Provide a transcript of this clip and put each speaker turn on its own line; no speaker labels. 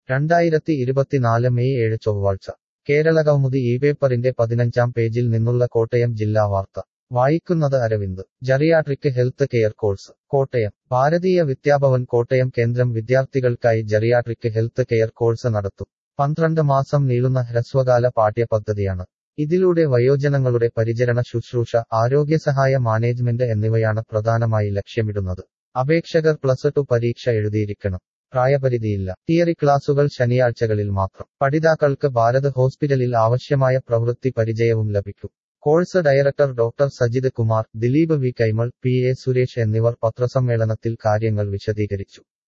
രണ്ടായിരത്തി ഇരുപത്തിനാല് മെയ് ഏഴ് ചൊവ്വാഴ്ച കേരളകൗമുദി ഈ പേപ്പറിന്റെ പതിനഞ്ചാം പേജിൽ നിന്നുള്ള കോട്ടയം ജില്ലാ വാർത്ത വായിക്കുന്നത് Aravind geriatric health care course Kottayam Bharatiya Vidya Bhavan Kottayam കേന്ദ്രം വിദ്യാർത്ഥികൾക്കായി ജറിയാട്രിക് ഹെൽത്ത് കെയർ കോഴ്സ് നടത്തും പന്ത്രണ്ട് മാസം നീളുന്ന ഹ്രസ്വകാല പാഠ്യപദ്ധതിയാണ് ഇതിലൂടെ വയോജനങ്ങളുടെ പരിചരണ ശുശ്രൂഷ ആരോഗ്യസഹായ മാനേജ്മെന്റ് എന്നിവയാണ് പ്രധാനമായി ലക്ഷ്യമിടുന്നത് അപേക്ഷകർ പ്ലസ് ടു പരീക്ഷ എഴുതിയിരിക്കണം പ്രായപരിധിയില്ല തിയറി ക്ലാസുകൾ ശനിയാഴ്ചകളിൽ മാത്രം പഠിതാക്കൾക്ക് ഭാരത് ഹോസ്പിറ്റലിൽ ആവശ്യമായ പ്രവൃത്തി പരിചയവും ലഭിക്കും course director doctor Sajith Kumar Dileep V Kaimal P A Suresh എന്നിവർ പത്രസമ്മേളനത്തിൽ കാര്യങ്ങൾ വിശദീകരിച്ചു